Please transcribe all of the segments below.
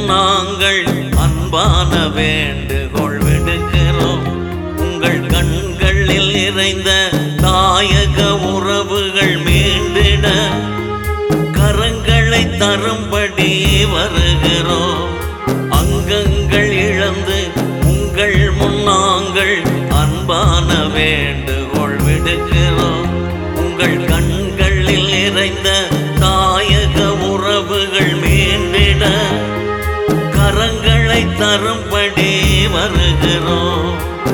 நாங்கள் அன்பான வேண்டுகோள் விடுக்கிறோம் உங்கள் கண்களில் நிறைந்த தாயக உறவுகள் மீண்டிட கரங்களை தரும்படி வருகிறோம் அங்கங்கள் இழந்து உங்கள் முன்னாங்கள் அன்பான வேண்டுகோள் விடுக்கிறோம் உங்கள் கண்களில் நிறைந்த தாயக உறவுகள் மீண்டிட கரங்களை தரும்படி வருகிறோம்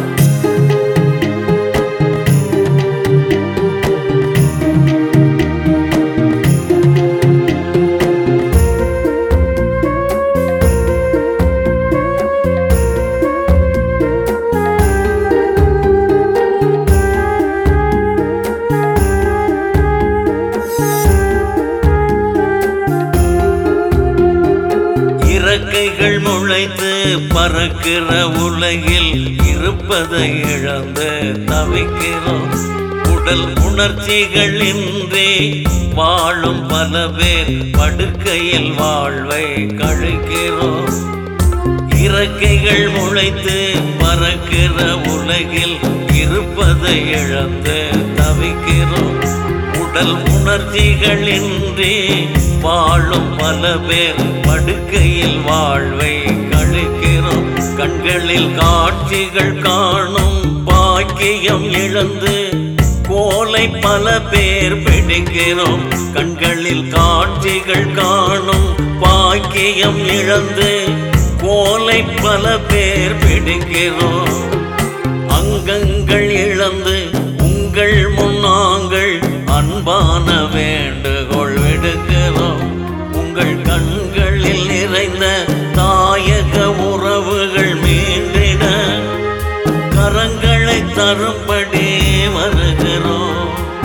இறக்கைகள் முளைத்து பறக்கிற உலகில் இருப்பதை இழந்து தவிக்கிறோம் உடல் உணர்ச்சிகள் இன்றி வாழும் பல பேர் படுக்கையில் வாழ்வை கழிக்கிறோம் இறக்கைகள் முளைத்து பறக்கிற உலகில் இருப்பதை இழந்து தவிக்கிறோம் உடல் உணர்ச்சிகள் இன்றி வாழும் பல பேர் படுக்கையில் வாழ்வை கழிக்கிறோம் கண்களில் காட்சிகள் காணும் பாக்கியம் இழந்து கோலை பல பேர் பிடிக்கிறோம் கண்களில் காட்சிகள் காணும் பாக்கியம் இழந்து கோலை பல பேர் பிடிக்கிறோம் அங்கங்கள் இழந்து உங்கள் முன்னாங்கள் அன்பான வேண்டுகோள் விடுக்கிறோம் உங்கள் கண்களில் நிறைந்த தாயக உறவுகள் மீண்டிட கரங்களை தரும்படி வருகிறோம்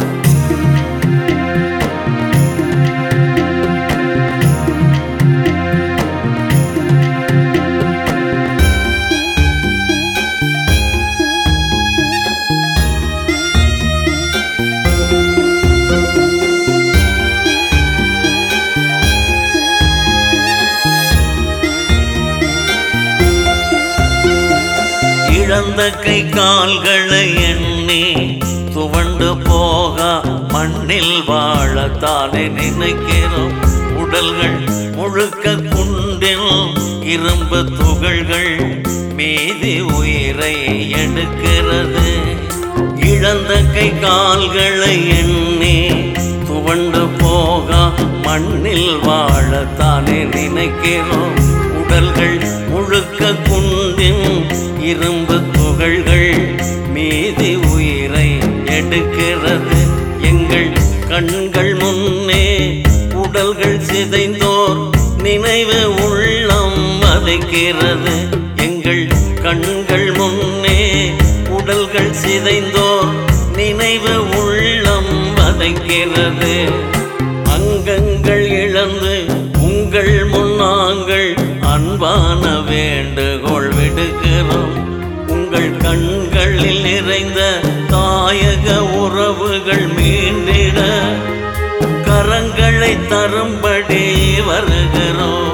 இழந்த கை கால்களை எண்ணி துவண்டு போக மண்ணில் வாழத்தானே நினைக்கிறோம் உடல்கள் முழுக்க குண்டில் இரும்பு துகள்கள் மீதி உயிரை எடுக்கிறது இழந்த கை கால்களை எண்ணி துவண்டு போக மண்ணில் வாழத்தானே நினைக்கிறோம் உடல்கள் முழுக்க குண்டின் இரும்பு துகள்கள் மீதி உயிரை எடுக்கிறது எங்கள் கண்கள் முன்னே உடல்கள் சிதைந்தோர் நினைவு உள்ளம் வதைக்கிறது எங்கள் கண்கள் முன்னே உடல்கள் சிதைந்தோர் நினைவு உள்ளம் வதைக்கிறது அங்கங்கள் இழந்து உங்கள் முன்னாங்கள் அன்பான வேண்டுகோள் விடுகிறோம் உங்கள் கண்களில் நிறைந்த தாயக உறவுகள் மீண்டிட கரங்களை தரும்படி வருகிறோம்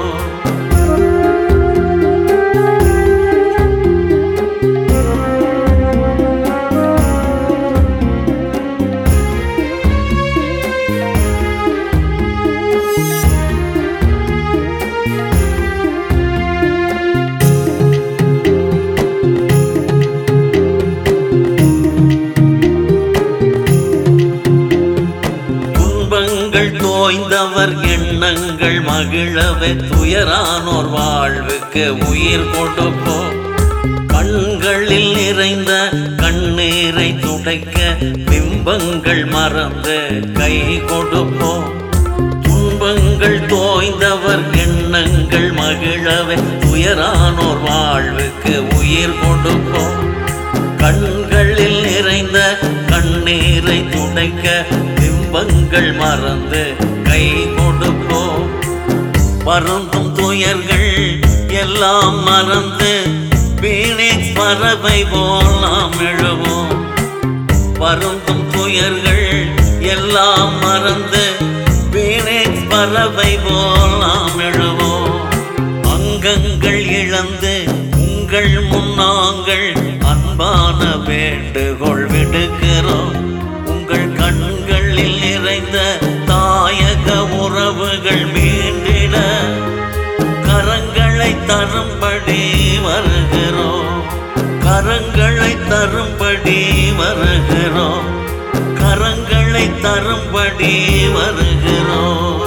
துன்பங்கள் தோய்ந்தவர் எண்ணங்கள் மகிழவே துயரானோர் வாழ்வுக்கு உயிர் கொடுப்போம் கண்களில் நிறைந்த கண்ணீரை துடைக்க பிம்பங்கள் மறந்து கை கொடுப்போம் துன்பங்கள் தோய்ந்தவர் எண்ணங்கள் மகிழவே துயரானோர் வாழ்வுக்கு உயிர் கொடுப்போம் கண்களில் நிறைந்த கண்ணீரை துடைக்க பிம்பங்கள் மறந்து கை கொடுப்போம் பருந்தும் துயர்கள் எல்லாம் மறந்து பீனிக்ஸ் பறவை போல் நாம் எழுவோம் வருந்தும் துயர்கள் எல்லாம் மறந்து பீனிக்ஸ் பறவை போல் நாம் எழுவோம் அங்க அங்கங்கள் இழந்து உங்கள் முன்னாங்கள் அன்பான வேண்டுகோள் விடுக்கிறோம் உங்கள் கண்களில் நிறைந்த தாயக உறவுகள் மீண்டிட கரங்களை தரும்படி வருகிறோம் கரங்களை தரும்படி வருகிறோம் கரங்களை தரும்படி வருகிறோம்